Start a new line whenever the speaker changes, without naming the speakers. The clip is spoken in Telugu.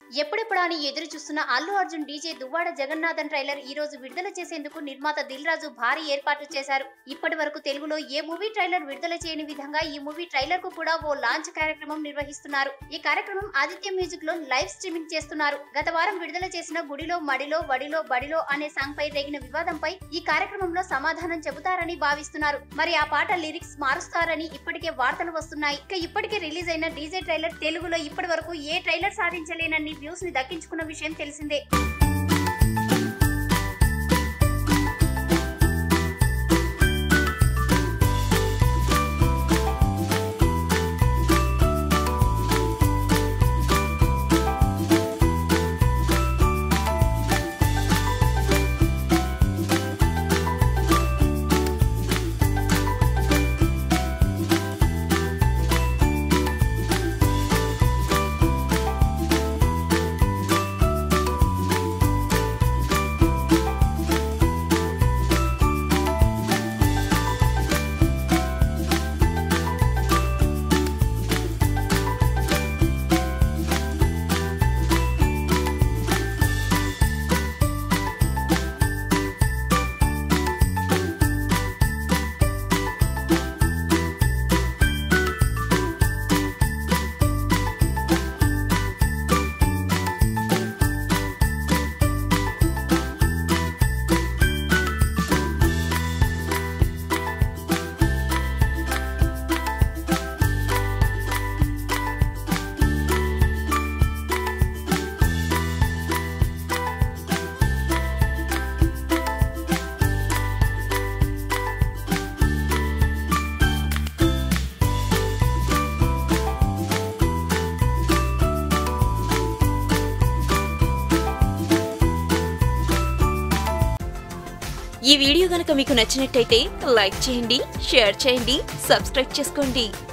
ఎప్పుడెప్పుడా అని ఎదురు చూస్తున్న అల్లు అర్జున్ డీజే దువ్వాడ జగన్నాథన్ ట్రైలర్ ఈ రోజు విడుదల చేసేందుకు నిర్మాత దిల్ రాజు భారీ ఏర్పాట్లు చేశారు ఇప్పటి వరకు తెలుగులో ఏ మూవీ ట్రైలర్ విడుదల చేయని విధంగా ఈ మూవీ ట్రైలర్ కు కూడా ఓ లాంచ్ కార్యక్రమం నిర్వహిస్తున్నారు ఈ కార్యక్రమం ఆదిత్య మ్యూజిక్ లో లైవ్ స్ట్రీమింగ్ చేస్తున్నారు గత వారం విడుదల చేసిన గుడిలో మడిలో వడిలో బడిలో అనే సాంగ్ పై రేగిన వివాదంపై ఈ కార్యక్రమంలో సమాధానం చెబుతారని భావిస్తున్నారు మరి ఆ పాట లిరిక్స్ మారుస్తారని ఇప్పటికే వార్తలు వస్తున్నాయి ఇక ఇప్పటికే రిలీజ్ అయిన డీజే ట్రైలర్ తెలుగులో ఇప్పటి వరకు ఏ ట్రైలర్ సాధించలేనన్ని వ్యూస్ ని దక్కించుకున్న విషయం తెలిసిందే
ఈ వీడియో గనక మీకు నచ్చినట్టయితే లైక్ చేయండి షేర్ చేయండి సబ్స్క్రైబ్ చేసుకోండి